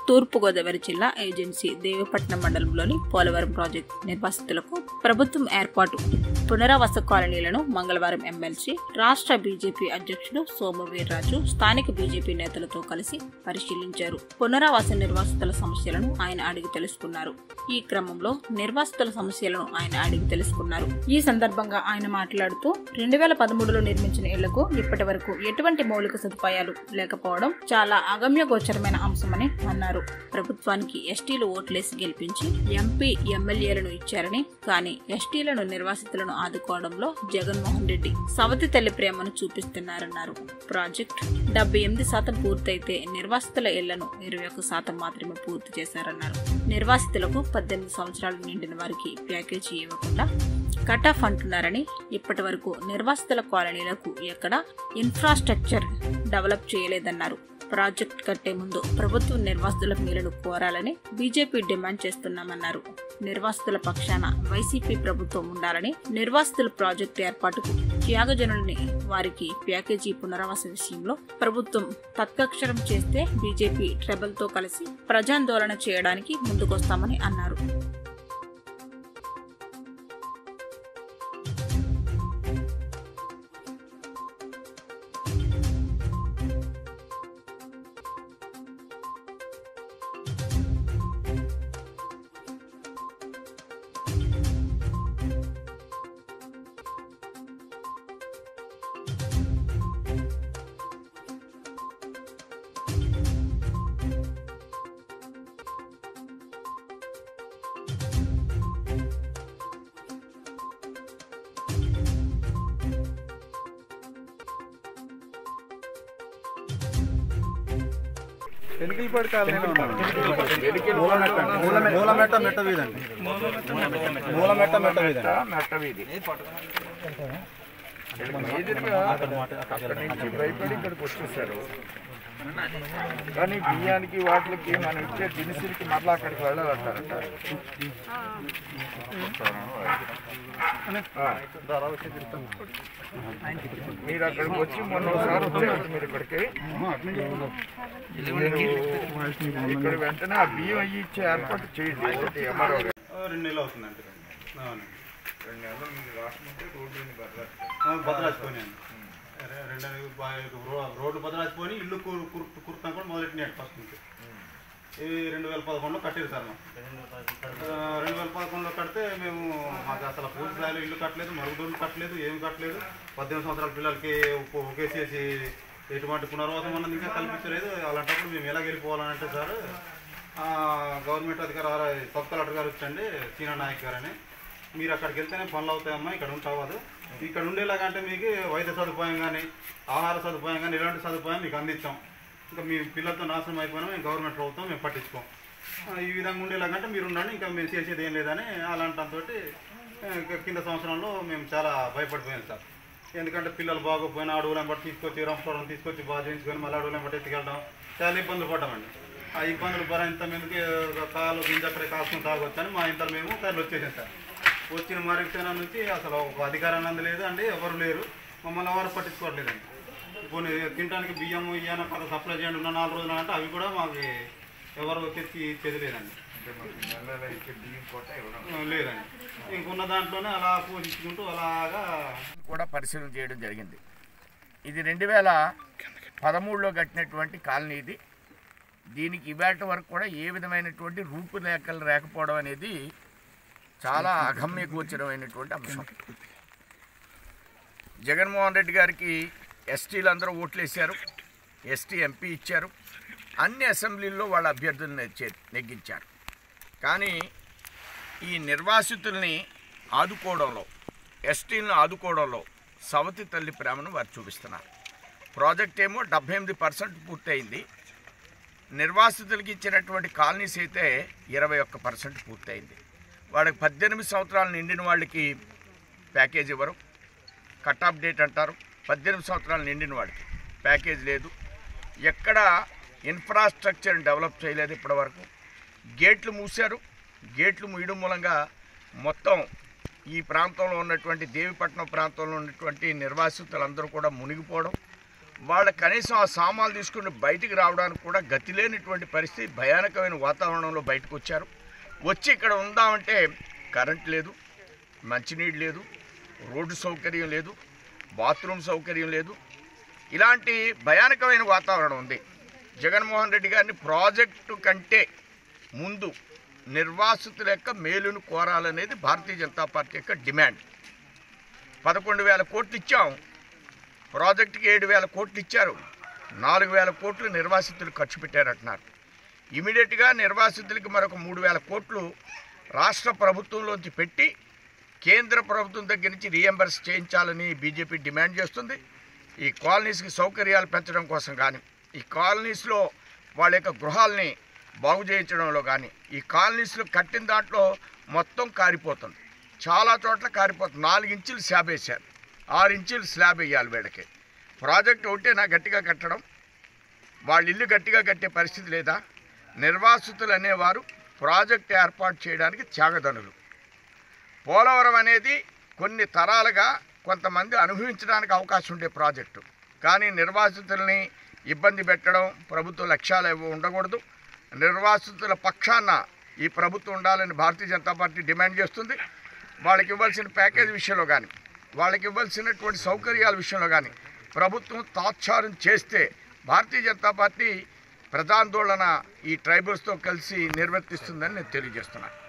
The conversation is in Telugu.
తూర్పుగోదావరి జిల్లా ఏజెన్సీ దేవపట్నం మండలంలోని పోలవరం ప్రాజెక్టు నిర్వాసితులకు ప్రభుత్వం ఏర్పాటు పునరావాస కాలనీలను మంగళవారం ఎమ్మెల్సీ రాష్ట్ర బీజేపీ అధ్యక్షుడు సోము వీర్రాజు స్థానిక బీజేపీ నేతలతో కలిసి పరిశీలించారు పునరావాస నిర్వాసితుల సమస్యలను ఆయన అడిగి తెలుసుకున్నారు ఈ క్రమంలో నిర్వాసితుల సమస్యలను ఆయన అడిగి తెలుసుకున్నారు ఈ సందర్భంగా ఆయన మాట్లాడుతూ రెండు వేల పదమూడులో నిర్మించిన ఇళ్లకు ఇప్పటి వరకు ఎటువంటి మౌలిక సదుపాయాలు లేకపోవడం చాలా అగమ్య గోచరమైన అంశమని అన్నారు ప్రభుత్వానికి ఎస్టీలు ఓట్లేసి గెలిపించి ఎంపీ ఎమ్మెల్యేలను ఇచ్చారని కానీ ఎస్టీలను నిర్వాసితులను ఆదుకోవడంలో జగన్మోహన్ రెడ్డి సవతి తల్లి ప్రేమను చూపిస్తున్నారన్నారు ప్రాజెక్ట్ డెబ్బై ఎనిమిది శాతం పూర్తయితే నిర్వాసితుల ఇళ్లను ఇరవై ఒక్క శాతం మాత్రమే పూర్తి చేశారన్నారు నిర్వాసితులకు పద్దెనిమిది సంవత్సరాలు నిండిన వారికి ప్యాకేజీ ఇవ్వకుండా కట్ ఆఫ్ అంటున్నారని ఇప్పటి వరకు నిర్వాసితుల కాలనీలకు ఎక్కడ ఇన్ఫ్రాస్ట్రక్చర్ డెవలప్ చేయలేదన్నారు ప్రాజెక్ట్ కట్టే ముందు ప్రభుత్వం నిర్వాసితుల మేలును కోరాలని బీజేపీ డిమాండ్ చేస్తున్నామన్నారు నిర్వాసితుల పక్షాన వైసీపీ ప్రభుత్వం ఉండాలని నిర్వాసితుల ప్రాజెక్టు ఏర్పాటుకు త్యాగజనులని వారికి ప్యాకేజీ పునరావాస విషయంలో ప్రభుత్వం తత్కక్షరం చేస్తే బీజేపీ ట్రెబల్తో కలిసి ప్రజాందోళన చేయడానికి ముందుకొస్తామని అన్నారు వెనుకలపాడు కాలనీలో ఉన్నాను మూలమెట్ట అండి. మూలమె- మూలమెట్ట మెట్ట వీధండి మూలమెట్ట మెట్ట వీధండి మెట్ట వీధి మేజర్గా అక్కడి నుంచి భయపడి ఇక్కడికి వచ్చేసారు కానీ బియ్యానికి వాటికి మనం ఇచ్చే దినుసులకి మరలా అక్కడికి వెళ్ళాలంటారట ఆ. మీరు అక్కడికి వచ్చి మొన్న ఒకసారి వచ్చారు మీరు ఇక్కడికి మీరు ఇక్కడ వెంటనే ఆ బియ్యం అయ్యి ఇచ్చే ఏర్పాటు చేయండి ఒకటి ఎంఆర్ఓ గారు రెండు నెలలు అవుతుంది అంతే అవును రెండు నెలలు మీరు రాసుకుంటే రోడ్డు బదలారు భద్రాచిపోయినాను రెండు నెలలు బా- రో- రోడ్డు భద్రాచిపోయి ఇల్లు కుర్- కుర్- కుర్తాం కూడా మొదలెట్టినాడు ఫస్ట్ నుంచి ఇది రెండు వేల పదకొండులో కట్టారు సార్ మాకు ఆ, రెండు వేల పదకొండులో కడితే మేము మాకు అసలు పూర్తి స్థాయిలో ఇల్లు కట్టలేదు మరుగుదొడ్లు కట్టలేదు ఏమి కట్టలేదు పద్దెనిమిది సంవత్సరాల పిల్లలకి ఒక్క- ఒకేసేసి ఎటువంటి పునర్వాసం అన్నది ఇంకా కల్పించలేదు అలాంటప్పుడు మేము ఎలా వెళ్ళిపోవాలని అంటే సార్ ఆ, గవర్నమెంట్ అధికారి ఆర్- సబ్ కలెక్టర్ గారు వచ్చండి సీనా నాయక్ గారు అని మీరు అక్కడికి వెళ్తేనే పనులు అవుతాయమ్మా ఇక్కడ ఉంటావదు ఇక్కడ ఉండేలాగంటే మీకు వైద్య సదుపాయం కానీ ఆహార సదుపాయం కానీ ఇలాంటి సదుపాయం మీకు అందించాం ఇంకా మీ పిల్లలతో నాశనం అయిపోయినా మేము గవర్నమెంట్ ప్రభుత్వం మేము పట్టించుకోం ఆ, ఈ విధంగా ఉండేలాగంటే మీరు ఉండండి ఇంకా మేము చేసేది ఏం లేదని అలాంటితో కింద సంవత్సరంలో మేము చాలా భయపడిపోయాం సార్ ఎందుకంటే పిల్లలు బాగోపోయినా అడవులను బట్టి తీసుకొచ్చి రంపడం తీసుకొచ్చి బాగా చేయించుకొని మళ్ళీ అడవులను బట్టి ఎత్తుకెళ్ళడం చాలా ఇబ్బందులు పడ్డామండి ఆ ఇబ్బందులు భరింత మీదకి కాలు గింజ అక్కడే కాసుకొని తాగొచ్చని మా ఇంతలో మేము కర్లు వచ్చేసాం సార్ వచ్చిన మరుక్షణం నుంచి అసలు ఒక అధికారం అందలేదు అండి ఎవరు లేరు మమ్మల్ని ఎవరు పట్టించుకోవట్లేదండి కొన్ని తినడానికి బియ్యం ఇయ్యాన కొంత సప్లై చేయండి ఉన్న నాలుగు రోజులు అంటే అవి కూడా మాకు ఎవరు తెచ్చి ఇచ్చేది లేదండి అంటే మాకు నెలలో ఇచ్చే బియ్యం కోట ఇవ్వడం ఆ, లేదండి ఇంకున్న దాంట్లోనే అలా పోషించుకుంటూ అలాగా కూడా పరిశీలన చేయడం జరిగింది ఇది రెండు వేల పదమూడులో కట్టినటువంటి కాలనీ ఇది దీనికి ఇవాటి వరకు కూడా ఏ విధమైనటువంటి రూపురేఖలు లేకపోవడం అనేది చాలా అగమ్య గోచరమైనటువంటి అంశం జగన్మోహన్ రెడ్డి గారికి ఎస్టీలు అందరూ ఓట్లు వేశారు ఎస్టీ ఎంపీ ఇచ్చారు అన్ని అసెంబ్లీల్లో వాళ్ళ అభ్యర్థులను నెచ్చే- నెగ్గించారు కానీ ఈ నిర్వాసితుల్ని ఆదుకోవడంలో ఎస్టీలను ఆదుకోవడంలో సవతి తల్లి ప్రేమను వారు చూపిస్తున్నారు ప్రాజెక్ట్ ఏమో డెబ్బై ఎనిమిది పర్సెంట్ పూర్తయింది నిర్వాసితులకి ఇచ్చినటువంటి కాలనీస్ అయితే ఇరవై ఒక్క పర్సెంట్ పూర్తయింది వాళ్ళకి పద్దెనిమిది సంవత్సరాలు నిండిన వాళ్ళకి ప్యాకేజ్ ఇవ్వరు కట్ ఆఫ్ డేట్ అంటారు పద్దెనిమిది సంవత్సరాలు నిండిన వాడికి ప్యాకేజ్ లేదు ఎక్కడ ఇన్ఫ్రాస్ట్రక్చర్ డెవలప్ చేయలేదు ఇప్పటివరకు గేట్లు మూశారు గేట్లు మూయడం మూలంగా మొత్తం ఈ ప్రాంతంలో ఉన్నటువంటి దేవిపట్నం ప్రాంతంలో ఉన్నటువంటి నిర్వాసితులందరూ కూడా మునిగిపోవడం వాళ్ళ కనీసం ఆ సామాన్లు తీసుకుని బయటికి రావడానికి కూడా గతి లేనిటువంటి పరిస్థితి భయానకమైన వాతావరణంలో బయటకు వచ్చారు వచ్చి ఇక్కడ ఉందామంటే కరెంట్ లేదు మంచినీళ్ళు లేదు రోడ్డు సౌకర్యం లేదు బాత్రూమ్ సౌకర్యం లేదు ఇలాంటి భయానకమైన వాతావరణం ఉంది జగన్మోహన్ రెడ్డి గారిని ప్రాజెక్టు కంటే ముందు నిర్వాసితుల యొక్క మేలును కోరాలనేది భారతీయ జనతా పార్టీ యొక్క డిమాండ్ పదకొండు వేల కోట్లు ఇచ్చాం ప్రాజెక్టుకి ఏడు వేల కోట్లు ఇచ్చారు నాలుగు వేల కోట్లు నిర్వాసితులు ఖర్చు పెట్టారంటున్నారు ఇమీడియట్గా నిర్వాసితులకి మరొక మూడు వేల కోట్లు రాష్ట్ర ప్రభుత్వంలోంచి పెట్టి కేంద్ర ప్రభుత్వం దగ్గర నుంచి రీఎంబర్స్ చేయించాలని బీజేపీ డిమాండ్ చేస్తుంది ఈ కాలనీస్కి సౌకర్యాలు పెంచడం కోసం కానీ ఈ కాలనీస్లో వాళ్ళ యొక్క గృహాల్ని బాగు చేయించడంలో కానీ ఈ కాలనీస్లో కట్టిన దాంట్లో మొత్తం కారిపోతుంది చాలా చోట్ల కారిపోతుంది నాలుగు ఇంచులు స్లాబ్ వేశారు ఆరు ఇంచులు స్లాబ్ వేయాలి వీళ్ళకి ప్రాజెక్ట్ ఒకటేనా గట్టిగా కట్టడం వాళ్ళ ఇల్లు గట్టిగా కట్టే పరిస్థితి లేదా నిర్వాసితులు అనేవారు ప్రాజెక్ట్ ఏర్పాటు చేయడానికి త్యాగదనులు పోలవరం అనేది కొన్ని తరాలుగా కొంతమంది అనుభవించడానికి అవకాశం ఉండే ప్రాజెక్టు కానీ నిర్వాసితుల్ని ఇబ్బంది పెట్టడం ప్రభుత్వ లక్ష్యాలు ఏవో ఉండకూడదు నిర్వాసితుల పక్షాన ఈ ప్రభుత్వం ఉండాలని భారతీయ జనతా పార్టీ డిమాండ్ చేస్తుంది వాళ్ళకి ఇవ్వాల్సిన ప్యాకేజ్ విషయంలో కానీ వాళ్ళకి ఇవ్వాల్సినటువంటి సౌకర్యాల విషయంలో కానీ ప్రభుత్వం తాత్సారం చేస్తే భారతీయ జనతా పార్టీ ప్రజాందోళన ఈ ట్రైబల్స్తో కలిసి నిర్వర్తిస్తుందని నేను తెలియజేస్తున్నాను